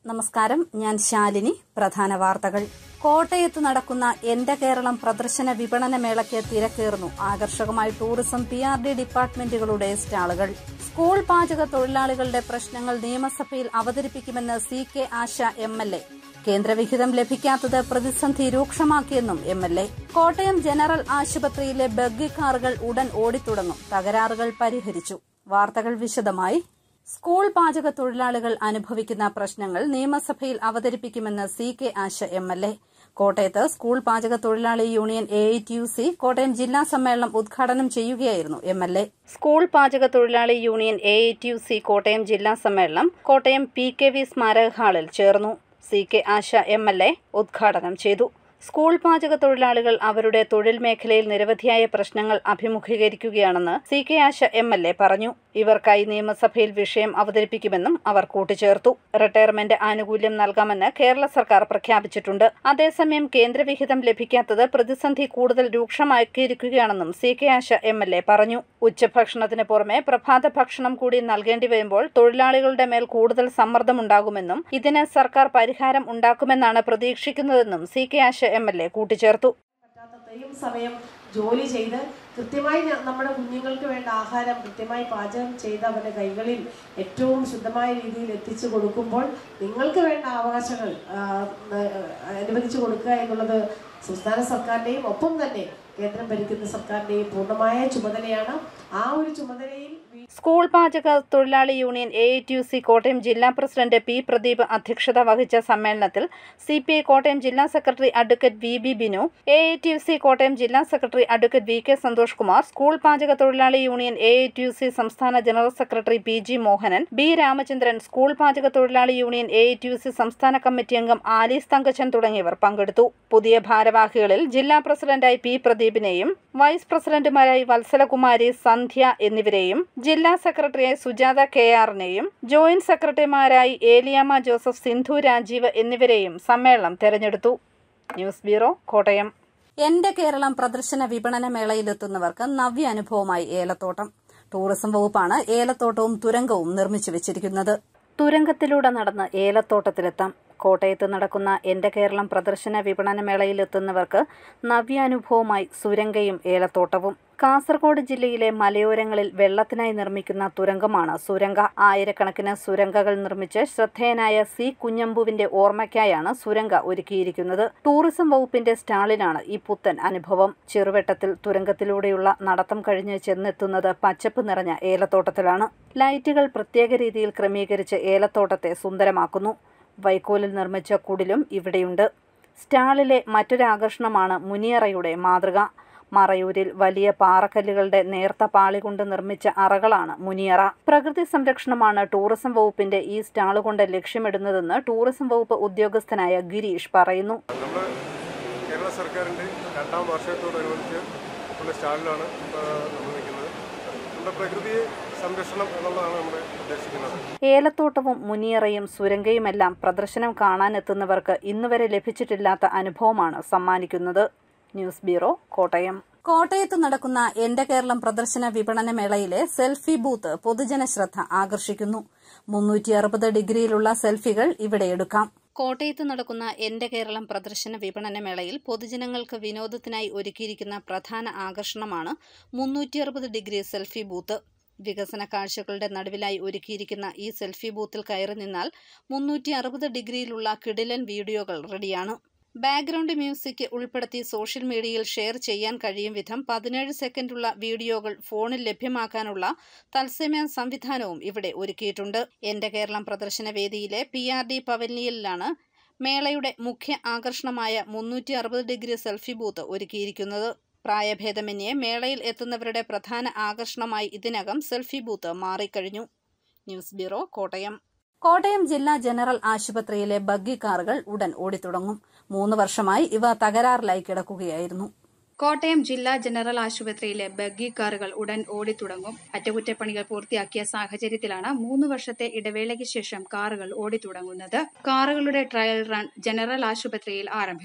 നമസ്കാരം ഞാൻ ശാലിനി പ്രധാന വാർത്തകൾ കോട്ടയത്ത് നടക്കുന്ന എന്റെ കേരളം പ്രദർശന വിപണന മേളയ്ക്ക് തിരക്കേറുന്നു ആകർഷകമായി ടൂറിസം പി ആർ ഡി ഡിപ്പാർട്ട്മെന്റുകളുടെ സ്റ്റാളുകൾ സ്കൂൾ പാചക തൊഴിലാളികളുടെ പ്രശ്നങ്ങൾ നിയമസഭയിൽ അവതരിപ്പിക്കുമെന്ന് C K Asha M L A കേന്ദ്രവിഹിതം ലഭിക്കാത്തത് പ്രതിസന്ധി രൂക്ഷമാക്കിയെന്നും M L A Kottayam general ആശുപത്രിയിലെ ബഗ്ഗി കാറുകൾ ഉടൻ ഓടിത്തുടങ്ങും തകരാറുകൾ പരിഹരിച്ചു വാർത്തകൾ വിശദമായി സ്കൂൾ പാചക തൊഴിലാളികൾ അനുഭവിക്കുന്ന പ്രശ്നങ്ങൾ നിയമസഭയിൽ അവതരിപ്പിക്കുമെന്ന് C K Asha M L A കോട്ടയത്ത് സ്കൂൾ പാചക തൊഴിലാളി union A I T U C Kottayam ജില്ലാ സമ്മേളനം ഉദ്ഘാടനം ചെയ്യുകയായിരുന്നു എം എൽ എ സ്കൂൾ പാചക തൊഴിലാളി union A I T U C Kottayam ജില്ലാ സമ്മേളനം കോട്ടയം പി കെ വി സ്മാരക ഹാളിൽ ചേർന്നു C K Asha M L A ഉദ്ഘാടനം ചെയ്തു സ്കൂൾ പാചക തൊഴിലാളികൾ അവരുടെ തൊഴിൽ മേഖലയിൽ നിരവധിയായ പ്രശ്നങ്ങൾ അഭിമുഖീകരിക്കുകയാണെന്ന് C K Asha M L A പറഞ്ഞു ഇവർക്കായി നിയമസഭയിൽ വിഷയം അവതരിപ്പിക്കുമെന്നും അവർ കൂട്ടിച്ചേർത്തു റിട്ടയർമെന്റ് ആനുകൂല്യം നൽകാമെന്ന് കേരള സർക്കാർ പ്രഖ്യാപിച്ചിട്ടുണ്ട് അതേസമയം കേന്ദ്രവിഹിതം ലഭിക്കാത്തത് പ്രതിസന്ധി കൂടുതൽ രൂക്ഷമാക്കിയിരിക്കുകയാണെന്നും C K Asha M L A പറഞ്ഞു ഉച്ചഭക്ഷണത്തിന് പുറമെ പ്രഭാത ഭക്ഷണം കൂടി നൽകേണ്ടി വരുമ്പോൾ തൊഴിലാളികളുടെ മേൽ കൂടുതൽ സമ്മർദ്ദമുണ്ടാകുമെന്നും ഇതിന് സർക്കാർ പരിഹാരം ഉണ്ടാക്കുമെന്നാണ് പ്രതീക്ഷിക്കുന്നതെന്നും C K Asha M L A കൂട്ടിച്ചേർത്തു പറ്റാത്തത്രയും സമയം ജോലി ചെയ്ത് കൃത്യമായി ഞ- നമ്മുടെ കുഞ്ഞുങ്ങൾക്ക് വേണ്ട ആഹാരം കൃത്യമായി പാചകം ചെയ്ത് അവരുടെ കൈകളിൽ ഏറ്റവും ശുദ്ധമായ രീതിയിൽ എത്തിച്ചു കൊടുക്കുമ്പോൾ നിങ്ങൾക്ക് വേണ്ട അവകാശങ്ങൾ ആ, ന- അനുവദിച്ചു കൊടുക്കുക എന്നുള്ളത് സംസ്ഥാന സർക്കാരിൻ്റെയും ഒപ്പം തന്നെ കേന്ദ്രം ഭരിക്കുന്ന സർക്കാരിൻ്റെയും പൂർണ്ണമായ ചുമതലയാണ് ആ ഒരു ചുമതലയിൽ വീ- സ്കൂൾ പാചക തൊഴിലാളി union A I T U C Kottayam ജില്ലാ പ്രസിഡന്റ് പി പ്രദീപ് അധ്യക്ഷത വഹിച്ച സമ്മേളനത്തിൽ സി പി ഐ കോട്ടയം ജില്ലാ secretary advocate V B Binu A I T U C Kottayam ജില്ലാ secretary advocate V K Santhosh Kumar school പാചക തൊഴിലാളി union A I T U C സംസ്ഥാന general secretary P G Mohanan B Ramachandran school പാചക തൊഴിലാളി union A I T U C സംസ്ഥാന committee അംഗം Alice Thankachan തുടങ്ങിയവർ പങ്കെടുത്തു പുതിയ ഭാരവാഹികളിൽ ജില്ലാ പ്രസിഡന്റായി പി പ്രദീപിനെയും വൈസ് പ്രസിഡന്റുമാരായി വത്സലകുമാരി സന്ധ്യ എന്നിവരെയും ജില്ലാ സെക്രട്ടറിയായി സുജാത കെ ആറിനെയും ജോയിന്റ് സെക്രട്ടറിമാരായി ഏലിയാമ്മ ജോസഫ് സിന്ധു രാജീവ് എന്നിവരെയും സമ്മേളനം തെരഞ്ഞെടുത്തു ന്യൂസ് ബ്യൂറോ കോട്ടയം എന്റെ കേരളം പ്രദർശന വിപണന മേളയിലെത്തുന്നവർക്ക് നവ്യ അനുഭവമായി ഏലത്തോട്ടം ടൂറിസം വകുപ്പാണ് ഏലത്തോട്ടവും തുരങ്കവും നിർമ്മിച്ചു വെച്ചിരിക്കുന്നത് തുരങ്കത്തിലൂടെ നടന്ന് ഏലത്തോട്ടത്തിലെത്താം കോട്ടയത്ത് നടക്കുന്ന എന്റെ കേരളം പ്രദർശന വിപണന മേളയിലെത്തുന്നവർക്ക് നവ്യാനുഭവമായി സുരങ്കയും ഏലത്തോട്ടവും കാസർഗോഡ് ജില്ലയിലെ മലയോരങ്ങളിൽ വെള്ളത്തിനായി നിർമ്മിക്കുന്ന തുരങ്കമാണ് സുരങ്ക ആയിരക്കണക്കിന് സുരങ്കകൾ നിർമ്മിച്ച് ശ്രദ്ധേയനായ സി കുഞ്ഞമ്പുവിന്റെ ഓർമ്മയ്ക്കായാണ് സുരങ്ക ഒരുക്കിയിരിക്കുന്നത് ടൂറിസം വകുപ്പിന്റെ സ്റ്റാളിലാണ് ഈ പുത്തൻ അനുഭവം ചെറുവെട്ടത്തിൽ തുരങ്കത്തിലൂടെയുള്ള നടത്തം കഴിഞ്ഞ് ചെന്നെത്തുന്നത് പച്ചപ്പ് നിറഞ്ഞ ഏലത്തോട്ടത്തിലാണ് ലൈറ്റുകൾ പ്രത്യേക രീതിയിൽ ക്രമീകരിച്ച് ഏലത്തോട്ടത്തെ സുന്ദരമാക്കുന്നു വൈക്കോലിൽ നിർമ്മിച്ച കുടിലും ഇവിടെയുണ്ട് സ്റ്റാളിലെ മറ്റൊരാകർഷണമാണ് മുനിയറയുടെ മാതൃക മറയൂരിൽ വലിയ പാറക്കല്ലുകളുടെ നേർത്ത പാളി കൊണ്ട് നിർമ്മിച്ച അറകളാണ് മുനിയറ പ്രകൃതി സംരക്ഷണമാണ് ടൂറിസം വകുപ്പിന്റെ ഈ സ്റ്റാൾ കൊണ്ട് ലക്ഷ്യമിടുന്നതെന്ന് ടൂറിസം വകുപ്പ് ഉദ്യോഗസ്ഥനായ ഗിരീഷ് പറയുന്നു നമ്മൾ കേരള സർക്കാരിൻ്റെ രണ്ടാം വാർഷികത്തോടനുബന്ധിച്ച് ഉള്ള സ്റ്റാളിലാണ് ഇപ്പോൾ നമ്മൾ നിൽക്കുന്നത് നമ്മുടെ പ്രകൃതിയെ സംരക്ഷണം എന്നുള്ളതാണ് നമ്മൾ ഉദ്ദേശിക്കുന്നത് ഏലത്തോട്ടവും മുനിയറയും സുരങ്കയുമെല്ലാം പ്രദർശനം കാണാനെത്തുന്നവർക്ക് ഇന്നുവരെ ലഭിച്ചിട്ടില്ലാത്ത അനുഭവമാണ് സമ്മാനിക്കുന്നത് ന്യൂസ് ബ്യൂറോ കോട്ടയം കോട്ടയത്ത് നടക്കുന്ന എന്റെ കേരളം പ്രദർശന വിപണന മേളയിലെ സെൽഫി ബൂത്ത് പൊതുജന ശ്രദ്ധ ആകർഷിക്കുന്നു മുന്നൂറ്റി അറുപത് ഡിഗ്രിയിലുള്ള സെൽഫികൾ ഇവിടെ എടുക്കാം കോട്ടയത്ത് നടക്കുന്ന എന്റെ കേരളം പ്രദർശന വിപണന മേളയിൽ പൊതുജനങ്ങൾക്ക് വിനോദത്തിനായി ഒരുക്കിയിരിക്കുന്ന പ്രധാന ആകർഷണമാണ് മുന്നൂറ്റി അറുപത് ഡിഗ്രി സെൽഫി ബൂത്ത് വികസന കാഴ്ചകളുടെ നടുവിലായി ഒരുക്കിയിരിക്കുന്ന ഈ സെൽഫി ബൂത്തിൽ കയറി നിന്നാൽ മുന്നൂറ്റി അറുപത് ഡിഗ്രിയിലുള്ള കിടിലൻ വീഡിയോകൾ റെഡിയാണ് ബാക്ക്ഗ്രൗണ്ട് മ്യൂസിക് ഉൾപ്പെടുത്തി സോഷ്യൽ മീഡിയയിൽ ഷെയർ ചെയ്യാൻ കഴിയും വിധം പതിനേഴ് സെക്കൻഡുള്ള വീഡിയോകൾ ഫോണിൽ ലഭ്യമാക്കാനുള്ള തത്സമയ സംവിധാനവും ഇവിടെ ഒരുക്കിയിട്ടുണ്ട് എന്റെ കേരളം പ്രദർശന വേദിയിലെ പി ആർ ഡി പവലിയനിലാണ് മേളയുടെ മുഖ്യ ആകർഷണമായ മുന്നൂറ്റി അറുപത് ഡിഗ്രി സെൽഫി ബൂത്ത് ഒരുക്കിയിരിക്കുന്നത് പ്രായഭേദമന്യേ മേളയിൽ എത്തുന്നവരുടെ പ്രധാന ആകർഷണമായി ഇതിനകം സെൽഫി ബൂത്ത് മാറിക്കഴിഞ്ഞു ന്യൂസ് ബ്യൂറോ കോട്ടയം കോട്ടയം ജില്ലാ ജനറൽ ആശുപത്രിയിലെ ബഗ്ഗി കാറുകൾ ഉടൻ ഓടിത്തുടങ്ങും മൂന്ന് വർഷമായി ഇവ തകരാറിലായി കിടക്കുകയായിരുന്നു കോട്ടയം ജില്ലാ ജനറൽ ആശുപത്രിയിലെ ബഗ്ഗി കാറുകൾ ഉടൻ ഓടിത്തുടങ്ങും അറ്റകുറ്റപ്പണികൾ പൂർത്തിയാക്കിയ സാഹചര്യത്തിലാണ് മൂന്ന് വർഷത്തെ ഇടവേളയ്ക്ക് ശേഷം കാറുകൾ ഓടിത്തുടങ്ങുന്നത് കാറുകളുടെ ട്രയൽ റൺ ജനറൽ ആശുപത്രിയിൽ ആരംഭിച്ചു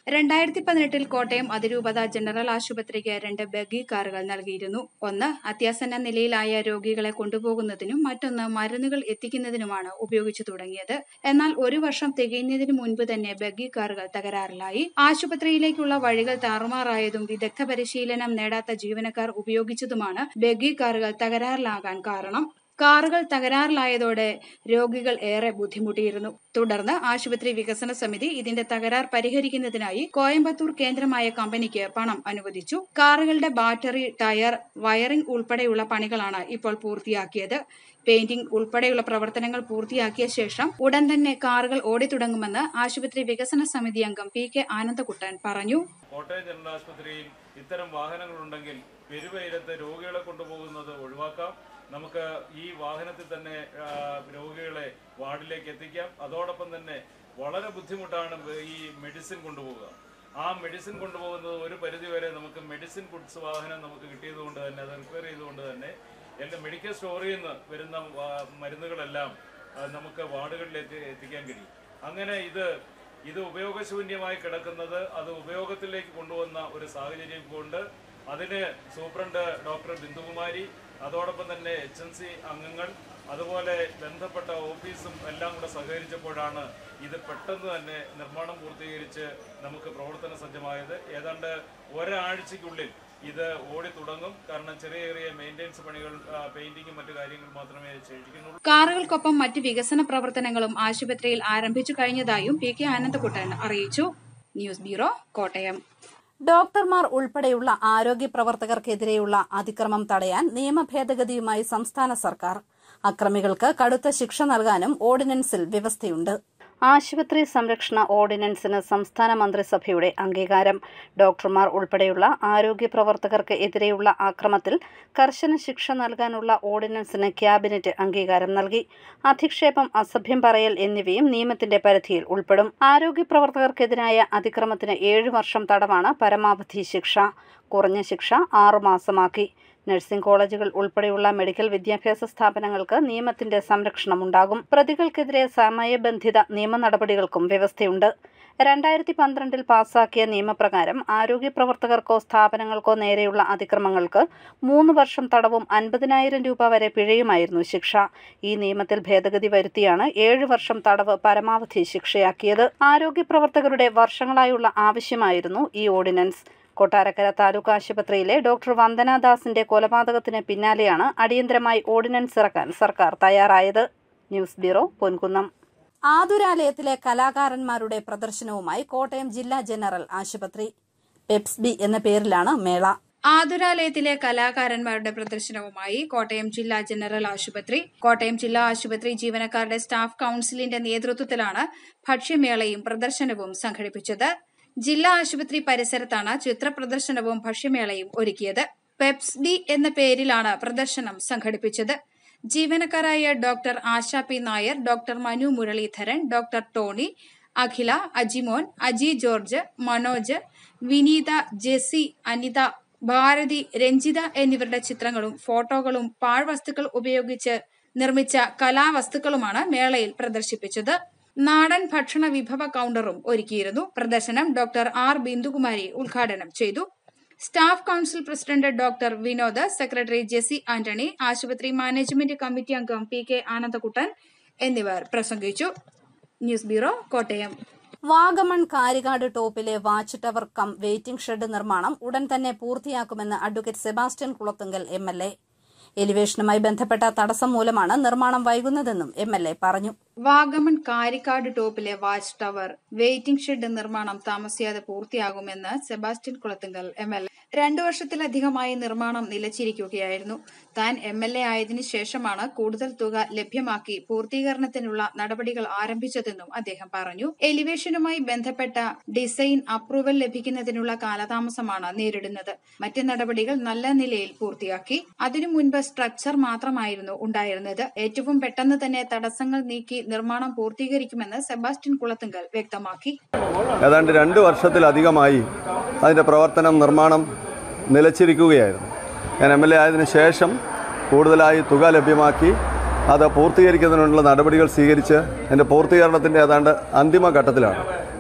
രണ്ടായിരത്തി പതിനെട്ടിൽ കോട്ടയം അതിരൂപത ജനറൽ ആശുപത്രിക്ക് രണ്ട് ബഗ്ഗി കാറുകൾ നൽകിയിരുന്നു ഒന്ന് അത്യാസന്ന നിലയിലായ രോഗികളെ കൊണ്ടുപോകുന്നതിനും മറ്റൊന്ന് മരുന്നുകൾ എത്തിക്കുന്നതിനുമാണ് ഉപയോഗിച്ചു തുടങ്ങിയത് എന്നാൽ ഒരു വർഷം തികയുന്നതിന് മുൻപ് തന്നെ ബഗ്ഗി കാറുകൾ തകരാറിലായി ആശുപത്രിയിലേക്കുള്ള വഴികൾ താറുമാറായതും വിദഗ്ധ പരിശീലനം നേടാത്ത ജീവനക്കാർ ഉപയോഗിച്ചതുമാണ് ബഗ്ഗി കാറുകൾ തകരാറിലാകാൻ കാരണം കാറുകൾ തകരാറിലായതോടെ രോഗികൾ ഏറെ ബുദ്ധിമുട്ടിയിരുന്നു തുടർന്ന് ആശുപത്രി വികസന സമിതി ഇതിന്റെ തകരാർ പരിഹരിക്കുന്നതിനായി കോയമ്പത്തൂർ കേന്ദ്രമായ കമ്പനിക്ക് പണം അനുവദിച്ചു കാറുകളുടെ ബാറ്ററി ടയർ വയറിംഗ് ഉൾപ്പെടെയുള്ള പണികളാണ് ഇപ്പോൾ പൂർത്തിയാക്കിയത് പെയിന്റിംഗ് ഉൾപ്പെടെയുള്ള പ്രവർത്തനങ്ങൾ പൂർത്തിയാക്കിയ ശേഷം ഉടൻ തന്നെ കാറുകൾ ഓടിത്തുടങ്ങുമെന്ന് ആശുപത്രി വികസന സമിതി അംഗം പി കെ ആനന്ദകുട്ടൻ പറഞ്ഞു കോട്ടയം ജനറൽ ആശുപത്രിയിൽ ഇത്തരം വാഹനങ്ങളുണ്ടെങ്കിൽ പെരുവയിലത്ത് രോഗികളെ കൊണ്ടുപോകുന്നത് ഒഴിവാക്കാം നമുക്ക് ഈ വാഹനത്തിൽ തന്നെ ആ, രോഗികളെ വാർഡിലേക്ക് എത്തിക്കാം അതോടൊപ്പം തന്നെ വളരെ ബുദ്ധിമുട്ടാണ് ഈ മെഡിസിൻ കൊണ്ടുപോകുക ആ മെഡിസിൻ കൊണ്ടുപോകുന്നത് ഒരു പരിധിവരെ നമുക്ക് മെഡിസിൻ ഗുഡ്സ് വാഹനം നമുക്ക് കിട്ടിയതുകൊണ്ട് തന്നെ അത് റിപ്പയർ ചെയ്തുകൊണ്ട് തന്നെ എല്ലാ മെഡിക്കൽ സ്റ്റോറിൽ നിന്ന് വരുന്ന വാ- മരുന്നുകളെല്ലാം ആ, നമുക്ക് വാർഡുകളിലേക്ക് എത്തിക്കാൻ കഴിയും അങ്ങനെ ഇത് ഇത് ഉപയോഗശൂന്യമായി കിടക്കുന്നത് അത് ഉപയോഗത്തിലേക്ക് കൊണ്ടുവന്ന ഒരു സാഹചര്യം കൊണ്ട് അതിന് സൂപ്രണ്ട് ഡോക്ടർ ബിന്ദുകുമാരി അതോടൊപ്പം തന്നെ എച്ച് എൻ സി അംഗങ്ങൾ അതുപോലെ ബന്ധപ്പെട്ട ഓഫീസും എല്ലാം കൂടെ സഹകരിച്ചപ്പോഴാണ് ഇത് പെട്ടെന്ന് തന്നെ നിർമ്മാണം പൂർത്തീകരിച്ച് നമുക്ക് പ്രവർത്തന സജ്ജമായത് ഏതാണ്ട് ഒരാഴ്ചയ്ക്കുള്ളിൽ ഇത് ഓടി തുടങ്ങും കാരണം ചെറിയ ചെറിയ മെയിൻ്റെനൻസ് പണികൾ പെയിന്റിങ്ങും മറ്റു കാര്യങ്ങളും മാത്രമേ ശേഷിക്കുന്നുള്ളൂ കാറുകൾക്കൊപ്പം മറ്റ് വികസന പ്രവർത്തനങ്ങളും ആശുപത്രിയിൽ ആരംഭിച്ചു കഴിഞ്ഞതായും പി കെ ആനന്ദകുട്ടൻ അറിയിച്ചു ന്യൂസ് ബ്യൂറോ കോട്ടയം ഡോക്ടർമാർ ഉൾപ്പെടെയുള്ള ആരോഗ്യ പ്രവർത്തകർക്കെതിരെയുള്ള അതിക്രമം തടയാൻ നിയമ ഭേദഗതിയുമായി സംസ്ഥാന സർക്കാർ അക്രമികൾക്ക് കടുത്ത ശിക്ഷ നൽകാനും ഓർഡിനൻസിൽ വ്യവസ്ഥയുണ്ട് ആശുപത്രി സംരക്ഷണ ഓർഡിനൻസിന് സംസ്ഥാന മന്ത്രിസഭയുടെ അംഗീകാരം ഡോക്ടർമാർ ഉൾപ്പെടെയുള്ള ആരോഗ്യ പ്രവർത്തകർക്ക് എതിരെയുള്ള ആക്രമത്തിൽ കർശന ശിക്ഷ നൽകാനുള്ള ഓർഡിനൻസിന് ക്യാബിനറ്റ് അംഗീകാരം നൽകി അധിക്ഷേപം അസഭ്യം പറയൽ എന്നിവയും നിയമത്തിന്റെ പരിധിയിൽ ഉൾപ്പെടും ആരോഗ്യ പ്രവർത്തകർക്കെതിരായ അതിക്രമത്തിന് ഏഴ് വർഷം തടവാണ് പരമാവധി ശിക്ഷ കുറഞ്ഞ ശിക്ഷ ആറുമാസമാക്കി നഴ്സിംഗ് കോളേജുകൾ ഉൾപ്പെടെയുള്ള മെഡിക്കൽ വിദ്യാഭ്യാസ സ്ഥാപനങ്ങൾക്ക് നിയമത്തിന്റെ സംരക്ഷണമുണ്ടാകും പ്രതികൾക്കെതിരെ സമയബന്ധിത നിയമ നടപടികൾക്കും വ്യവസ്ഥയുണ്ട് രണ്ടായിരത്തി പന്ത്രണ്ടിൽ പാസാക്കിയ നിയമപ്രകാരം ആരോഗ്യ പ്രവർത്തകർക്കോ സ്ഥാപനങ്ങൾക്കോ നേരെയുള്ള അതിക്രമങ്ങൾക്ക് മൂന്ന് വർഷം തടവും അൻപതിനായിരം രൂപ വരെ പിഴയുമായിരുന്നു ശിക്ഷ ഈ നിയമത്തിൽ ഭേദഗതി വരുത്തിയാണ് ഏഴ് വർഷം തടവ് പരമാവധി ശിക്ഷയാക്കിയത് ആരോഗ്യ പ്രവർത്തകരുടെ വർഷങ്ങളായുള്ള ആവശ്യമായിരുന്നു ഈ ഓർഡിനൻസ് കൊട്ടാരക്കര താലൂക്ക് ആശുപത്രിയിലെ ഡോക്ടർ വന്ദനാദാസിന്റെ കൊലപാതകത്തിന് പിന്നാലെയാണ് അടിയന്തരമായി ഓർഡിനൻസ് ഇറക്കാൻ സർക്കാർ തയ്യാറായത് ന്യൂസ് ബ്യൂറോ പൊൻകുന്നം ആതുരാലയത്തിലെ കലാകാരന്മാരുടെ പ്രദർശനവുമായി കോട്ടയം ജില്ലാ ജനറൽ ആശുപത്രി പെപ്സ്ബി എന്ന പേരിലാണ് മേള ആതുരാലയത്തിലെ കലാകാരന്മാരുടെ പ്രദർശനവുമായി കോട്ടയം ജില്ലാ ജനറൽ ആശുപത്രി കോട്ടയം ജില്ലാ ആശുപത്രി ജീവനക്കാരുടെ സ്റ്റാഫ് കൌൺസിലിന്റെ നേതൃത്വത്തിലാണ് ഭക്ഷ്യമേളയും പ്രദർശനവും സംഘടിപ്പിച്ചത് ജില്ലാ ആശുപത്രി പരിസരത്താണ് ചിത്ര പ്രദർശനവും ഭക്ഷ്യമേളയും ഒരുക്കിയത് പെപ്സ്ഡി എന്ന പേരിലാണ് പ്രദർശനം സംഘടിപ്പിച്ചത് ജീവനക്കാരായ doctor Asha P Nair doctor Manu Muraleedharan doctor Tony Akhila Ajimon Aji George Manoj Vineetha Jessy Anitha Bharathi Ranjitha എന്നിവരുടെ ചിത്രങ്ങളും ഫോട്ടോകളും പാഴ്വസ്തുക്കൾ ഉപയോഗിച്ച് നിർമ്മിച്ച കലാവസ്തുക്കളുമാണ് മേളയിൽ പ്രദർശിപ്പിച്ചത് നാടൻ ഭക്ഷണ വിഭവ കൗണ്ടറും ഒരുക്കിയിരുന്നു പ്രദർശനം ഡോക്ടർ ആർ ബിന്ദുകുമാരി ഉദ്ഘാടനം ചെയ്തു staff council president doctor Vinod secretary Jessy Antony ആശുപത്രി മാനേജ്മെന്റ് കമ്മിറ്റി അംഗം പി കെ ആനന്ദകുട്ടൻ എന്നിവർ പ്രസംഗിച്ചു ന്യൂസ് ബ്യൂറോ കോട്ടയം വാഗമൺ കാരികാട് ടോപ്പിലെ watch tower cum waiting shed നിർമ്മാണം ഉടൻ തന്നെ പൂർത്തിയാക്കുമെന്ന് advocate Sebastian Kulathunkal M L A എലിവേഷനുമായി ബന്ധപ്പെട്ട തടസ്സം മൂലമാണ് നിർമ്മാണം വൈകുന്നതെന്നും എം എൽ എ പറഞ്ഞു വാഗമൺ കാരിക്കാട് ടോപ്പിലെ വാച്ച് ടവർ വെയിറ്റിംഗ് ഷെഡ് നിർമ്മാണം താമസിയാതെ പൂർത്തിയാകുമെന്ന് Sebastian Kulathunkal M L A രണ്ടു വർഷത്തിലധികമായി നിർമ്മാണം നിലച്ചിരിക്കുകയായിരുന്നു താൻ എം എൽ എ ആയതിനു ശേഷമാണ് കൂടുതൽ തുക ലഭ്യമാക്കി പൂർത്തീകരണത്തിനുള്ള നടപടികൾ ആരംഭിച്ചതെന്നും അദ്ദേഹം പറഞ്ഞു എലിവേഷനുമായി ബന്ധപ്പെട്ട ഡിസൈൻ അപ്രൂവൽ ലഭിക്കുന്നതിനുള്ള കാലതാമസമാണ് നേരിടുന്നത് മറ്റ് നടപടികൾ നല്ല നിലയിൽ പൂർത്തിയാക്കി അതിനു മുൻപ് സ്ട്രക്ചർ മാത്രമായിരുന്നു ഉണ്ടായിരുന്നത് ഏറ്റവും പെട്ടെന്ന് തന്നെ തടസ്സങ്ങൾ നീക്കി നിർമ്മാണം പൂർത്തീകരിക്കുമെന്ന് സെബാസ്റ്റ്യൻ കുളത്തുങ്കൽ വ്യക്തമാക്കി ഏതാണ്ട് രണ്ട് വർഷത്തിലധികമായി അതിൻ്റെ പ്രവർത്തനം നിർമ്മാണം നിലച്ചിരിക്കുകയായിരുന്നു ഞാൻ എം എൽ എ ആയതിനു ശേഷം കൂടുതലായി തുക ലഭ്യമാക്കി അത് പൂർത്തീകരിക്കുന്നതിനുള്ള നടപടികൾ സ്വീകരിച്ച് അതിൻ്റെ പൂർത്തീകരണത്തിൻ്റെ ഏതാണ്ട് അന്തിമ ഘട്ടത്തിലാണ്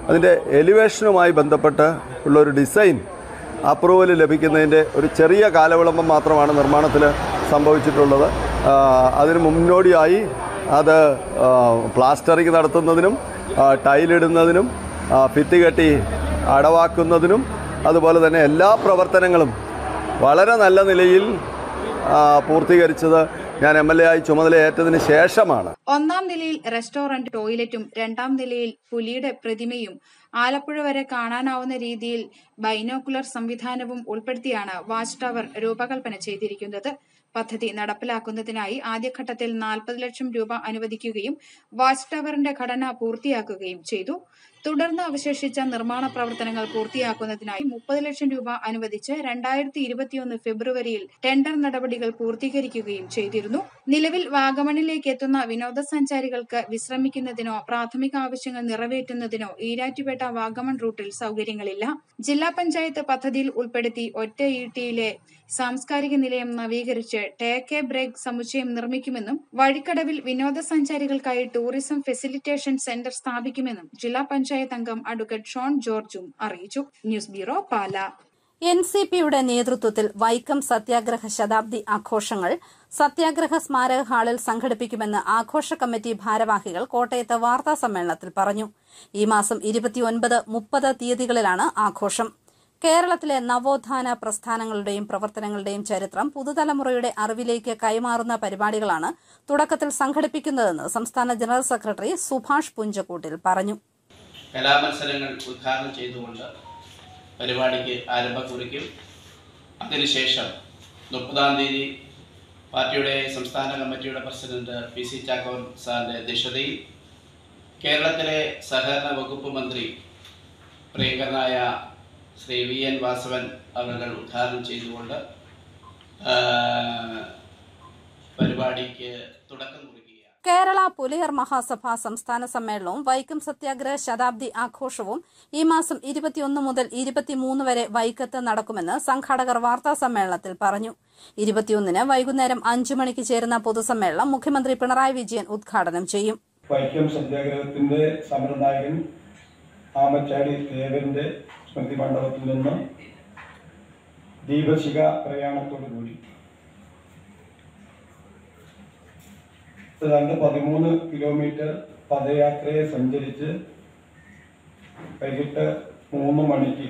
അതിൻ്റെ എലിവേഷനുമായി ബന്ധപ്പെട്ട് ഉള്ളൊരു ഡിസൈൻ അപ്രൂവൽ ലഭിക്കുന്നതിൻ്റെ ഒരു ചെറിയ കാലവിളംബം മാത്രമാണ് നിർമ്മാണത്തിൽ സംഭവിച്ചിട്ടുള്ളത് ആ, അതിന് മുന്നോടിയായി അത് ആ, പ്ലാസ്റ്ററിങ് നടത്തുന്നതിനും ആ, ടൈലിടുന്നതിനും ആ, ഭിത്തി കെട്ടി അടവാക്കുന്നതിനും അതുപോലെ തന്നെ എല്ലാ പ്രവർത്തനങ്ങളും വളരെ നല്ല നിലയിൽ ആ, പൂർത്തീകരിച്ചത് ഞാൻ എം എൽ എ ആയി ചുമതലയേറ്റതിന് ശേഷമാണ് ഒന്നാം നിലയിൽ റെസ്റ്റോറന്റ് ടോയ്ലറ്റും രണ്ടാം നിലയിൽ പുലിയുടെ പ്രതിമയും ആലപ്പുഴ വരെ കാണാനാവുന്ന രീതിയിൽ ബൈനോക്കുലർ സംവിധാനവും ഉൾപ്പെടുത്തിയാണ് വാച്ച് ടവർ രൂപകൽപ്പന ചെയ്തിരിക്കുന്നത് പദ്ധതി നടപ്പിലാക്കുന്നതിനായി ആദ്യഘട്ടത്തിൽ നാൽപ്പത് ലക്ഷം രൂപ അനുവദിക്കുകയും വാച്ച് ടവറിന്റെ ഘടന പൂർത്തിയാക്കുകയും ചെയ്തു തുടർന്ന് അവശേഷിച്ച നിർമ്മാണ പ്രവർത്തനങ്ങൾ പൂർത്തിയാക്കുന്നതിനായി മുപ്പത് ലക്ഷം രൂപ അനുവദിച്ച് രണ്ടായിരത്തി ഇരുപത്തിയൊന്ന് ഫെബ്രുവരിയിൽ ടെൻഡർ നടപടികൾ പൂർത്തീകരിക്കുകയും ചെയ്തിരുന്നു നിലവിൽ വാഗമണിലേക്ക് എത്തുന്ന വിനോദസഞ്ചാരികൾക്ക് വിശ്രമിക്കുന്നതിനോ പ്രാഥമിക ആവശ്യങ്ങൾ നിറവേറ്റുന്നതിനോ ഈരാറ്റുപേട്ട വാഗമൺ റൂട്ടിൽ സൗകര്യങ്ങളില്ല ജില്ലാ പഞ്ചായത്ത് പദ്ധതിയിൽ ഉൾപ്പെടുത്തി ഒറ്റ ഈട്ടിയിലെ സാംസ്കാരിക നിലയം നവീകരിച്ച് ടേക്ക് എ ബ്രേക്ക് സമുച്ചയം നിർമ്മിക്കുമെന്നും വഴിക്കടവിൽ വിനോദസഞ്ചാരികൾക്കായി ടൂറിസം ഫെസിലിറ്റേഷൻ സെന്റർ സ്ഥാപിക്കുമെന്നും ജില്ലാ പഞ്ചായത്ത് അംഗം അഡ്വക്കേറ്റ് ഷോൺ ജോർജും അറിയിച്ചു news bureau Pala N C പിയുടെ നേതൃത്വത്തിൽ വൈക്കം സത്യാഗ്രഹ ശതാബ്ദി ആഘോഷങ്ങൾ സത്യാഗ്രഹ സ്മാരക ഹാളിൽ സംഘടിപ്പിക്കുമെന്ന് ആഘോഷ കമ്മിറ്റി ഭാരവാഹികൾ കോട്ടയത്ത് വാർത്താ സമ്മേളനത്തിൽ പറഞ്ഞു ഈ മാസം ഇരുപത്തിയൊൻപത് മുപ്പത് തീയതികളിലാണ് ആഘോഷം കേരളത്തിലെ നവോത്ഥാന പ്രസ്ഥാനങ്ങളുടെയും പ്രവർത്തനങ്ങളുടെയും ചരിത്രം പുതുതലമുറയുടെ അറിവിലേക്ക് കൈമാറുന്ന പരിപാടികളാണ് തുടക്കത്തിൽ സംഘടിപ്പിക്കുന്നതെന്ന് സംസ്ഥാന ജനറൽ സെക്രട്ടറി സുഭാഷ് പുഞ്ചക്കൂട്ടിൽ പറഞ്ഞു കലാമത്സരങ്ങൾ ഉദ്ഘാടനം ചെയ്തുകൊണ്ട് പരിപാടിക്ക് ആരംഭം കുറിക്കും അതിനുശേഷം മുപ്പതാം തീയതി പാർട്ടിയുടെ സംസ്ഥാന കമ്മിറ്റിയുടെ പ്രസിഡന്റ് പി സി ചാക്കോൻ സാറിൻ്റെ അധ്യക്ഷതയിൽ കേരളത്തിലെ സഹകരണ വകുപ്പ് മന്ത്രി പ്രിയങ്കരനായ ശ്രീ വി എൻ വാസവൻ അവർ ഉദ്ഘാടനം ചെയ്തുകൊണ്ട് ആ, പരിപാടിക്ക് തുടക്കം കുറിക്കുകയാണ് കേരള പുലിയർ മഹാസഭ സംസ്ഥാന സമ്മേളനവും വൈക്കം സത്യാഗ്രഹ ശതാബ്ദി ആഘോഷവും ഈ മാസം ഇരുപത്തിയൊന്ന് മുതൽ ഇരുപത്തിമൂന്ന് വരെ വൈക്കത്ത് നടക്കുമെന്ന് സംഘാടകർ വാർത്താ സമ്മേളനത്തിൽ പറഞ്ഞു ഇരുപത്തിയൊന്നിന് വൈകുന്നേരം അഞ്ചു മണിക്ക് ചേരുന്ന പൊതുസമ്മേളനം മുഖ്യമന്ത്രി പിണറായി വിജയൻ ഉദ്ഘാടനം ചെയ്യും വൈക്കം സത്യാഗ്രഹത്തിന്റെ സമരനായകൻ ആമച്ചാടി ദേവന്റെ സ്മൃതി മണ്ഡപത്തിൽ നിന്ന് ദീപശിഖ പ്രയാണത്തോടു കൂടി ഏതാണ്ട് പതിമൂന്ന് കിലോമീറ്റർ പദയാത്രയെ സഞ്ചരിച്ച് വൈകിട്ട് മൂന്ന് മണിക്ക്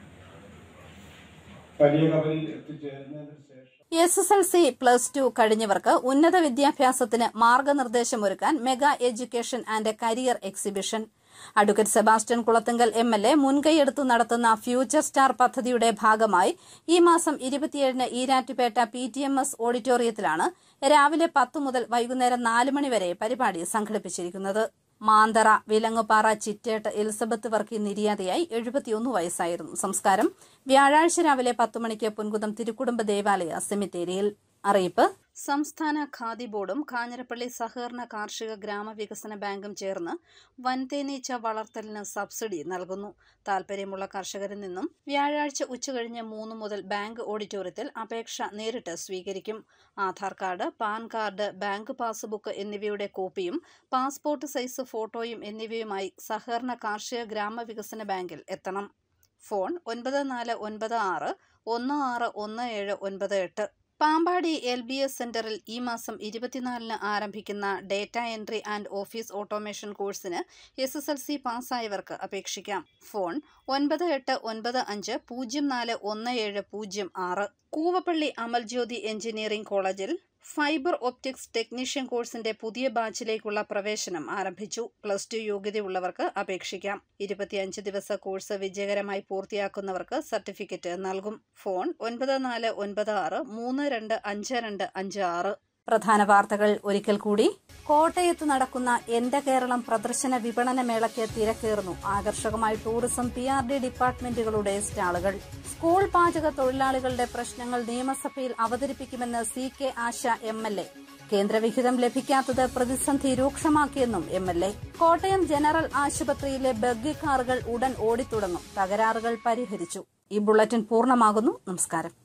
വലിയ കവലിൽ എത്തിച്ചേരുന്നതിന് ശേഷം S S L C plus two കഴിഞ്ഞവർക്ക് ഉന്നത വിദ്യാഭ്യാസത്തിന് മാർഗനിർദ്ദേശമൊരുക്കാൻ mega education and career exhibition advocate Sebastian Kulathunkal M L A മുൻകൈയെടുത്തു നടത്തുന്ന ഫ്യൂച്ചർ സ്റ്റാർ പദ്ധതിയുടെ ഭാഗമായി ഈ മാസം ഇരുപത്തിയേഴിന് Erattupetta P T M S ഓഡിറ്റോറിയത്തിലാണ് രാവിലെ പത്ത് മുതൽ വൈകുന്നേരം നാല് മണി വരെ പരിപാടി സംഘടിപ്പിച്ചിരിക്കുന്നത് മാന്തറ വിലങ്ങുപാറ ചിറ്റേട്ട് എലിസബത്ത് വർക്കി നിര്യാതയായി എഴുപത്തിയൊന്ന് വയസ്സായിരുന്നു സംസ്കാരം വ്യാഴാഴ്ച രാവിലെ പത്ത് മണിക്ക് പുൻകുതം തിരുക്കുടുംബ ദേവാലയ സെമിത്തേരിയിൽ അറിയിപ്പ് സംസ്ഥാന ഖാദി ബോർഡും കാഞ്ഞിരപ്പള്ളി സഹകരണ കാർഷിക ഗ്രാമവികസന ബാങ്കും ചേർന്ന് വൻതേനീച്ച വളർത്തലിന് സബ്സിഡി നൽകുന്നു താൽപര്യമുള്ള കർഷകരിൽ നിന്നും വ്യാഴാഴ്ച ഉച്ചകഴിഞ്ഞ് മൂന്ന് മുതൽ ബാങ്ക് ഓഡിറ്റോറിയത്തിൽ അപേക്ഷ നേരിട്ട് സ്വീകരിക്കും Aadhaar card PAN card bank passbook എന്നിവയുടെ കോപ്പിയും പാസ്പോർട്ട് സൈസ് ഫോട്ടോയും എന്നിവയുമായി സഹകരണ കാർഷിക ഗ്രാമവികസന ബാങ്കിൽ എത്തണം ഫോൺ ഒൻപത് നാല് ഒൻപത് ആറ് ഒന്ന് ആറ് ഒന്ന് ഏഴ് ഒൻപത് എട്ട് പാമ്പാടി എൽ ബി എസ് സെന്ററിൽ ഈ മാസം ഇരുപത്തിനാലിന് ആരംഭിക്കുന്ന data entry and office automation കോഴ്സിന് എസ് എസ് എൽ സി പാസ്സായവർക്ക് അപേക്ഷിക്കാം ഫോൺ ഒൻപത് എട്ട് ഒൻപത് അഞ്ച് പൂജ്യം നാല് ഒന്ന് ഏഴ് പൂജ്യം ആറ് കൂവപ്പള്ളി അമൽജ്യോതി എഞ്ചിനീയറിംഗ് കോളേജിൽ ഫൈബർ ഒപ്റ്റിക്സ് ടെക്നീഷ്യൻ കോഴ്സിന്റെ പുതിയ ബാച്ചിലേക്കുള്ള പ്രവേശനം ആരംഭിച്ചു പ്ലസ് ടു യോഗ്യതയുള്ളവർക്ക് അപേക്ഷിക്കാം ഇരുപത്തിയഞ്ച് ദിവസ കോഴ്സ് വിജയകരമായി പൂർത്തിയാക്കുന്നവർക്ക് സർട്ടിഫിക്കറ്റ് നൽകും ഫോൺ ഒൻപത് നാല് ഒൻപത് ആറ് മൂന്ന് രണ്ട് അഞ്ച് രണ്ട് അഞ്ച് ആറ് പ്രധാന വാർത്തകൾ ഒരിക്കൽ കൂടി കോട്ടയത്ത് നടക്കുന്ന എന്റെ കേരളം പ്രദർശന വിപണന മേളയ്ക്ക് തിരക്കേറുന്നു ആകർഷകമായി ടൂറിസം പി ആർ ഡി ഡിപ്പാർട്ട്മെന്റുകളുടെ സ്റ്റാളുകൾ സ്കൂൾ പാചക തൊഴിലാളികളുടെ പ്രശ്നങ്ങൾ നിയമസഭയിൽ അവതരിപ്പിക്കുമെന്ന് C K Asha M L A കേന്ദ്രവിഹിതം ലഭിക്കാത്തത് പ്രതിസന്ധി രൂക്ഷമാക്കിയെന്നും M L A Kottayam general ആശുപത്രിയിലെ ബഗ്ഗി കാറുകൾ ഉടൻ ഓടിത്തുടങ്ങും തകരാറുകൾ പരിഹരിച്ചു ഈ ബുള്ളറ്റിൻ പൂർണ്ണമാകുന്നു നമസ്കാരം